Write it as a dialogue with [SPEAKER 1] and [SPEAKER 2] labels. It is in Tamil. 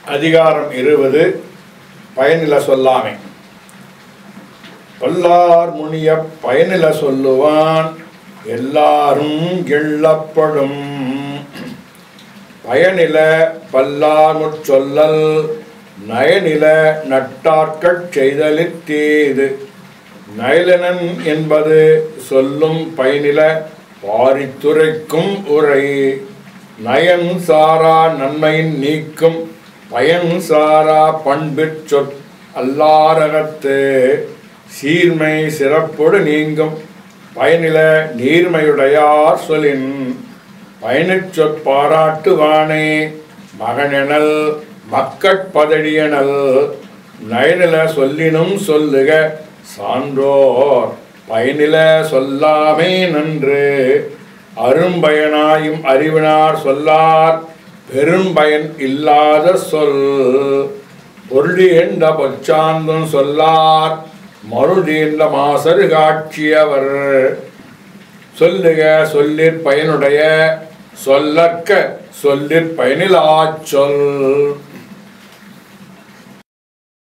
[SPEAKER 1] அதிகாரம் இருபது பயனில சொல்லாமை பல்லார் முனிய பயனில சொல்லுவான் எல்லாரும் எள்ளப்படும் பயனில பல்லார் முச்சொல்லல் நயனில நட்டார்க்கட் செய்தலித் தீது நயலனன் என்பது சொல்லும் பயனில பாரித்துரைக்கும் உரை நயன் சாரா நன்மையின் நீக்கும் பயன் சாரா பண்பிற் சொற் அல்லாரகத்து சீர்மை சிறப்பொடு நீங்கும் பயனில நீர்மையுடையார் சொலின் பயனுச் சொற்பாராட்டுவானே மகனெனல் மக்கட்பதடியனல் நயனில சொல்லினும் சொல்லுக சான்றோர் பயனில சொல்லாமே நன்று அரும்பயனாயும் அறிவினார் சொல்லார் பெரும்பயன் இல்லாத சொல் பொருளீண்ட பொச்சாந்தும் சொல்லார் மருளீண்ட மாசரு காட்சியவர் சொல்லுக சொல்லிற் பயனுடைய சொல்லற்க சொல்லிற் பயனிலாச் சொல்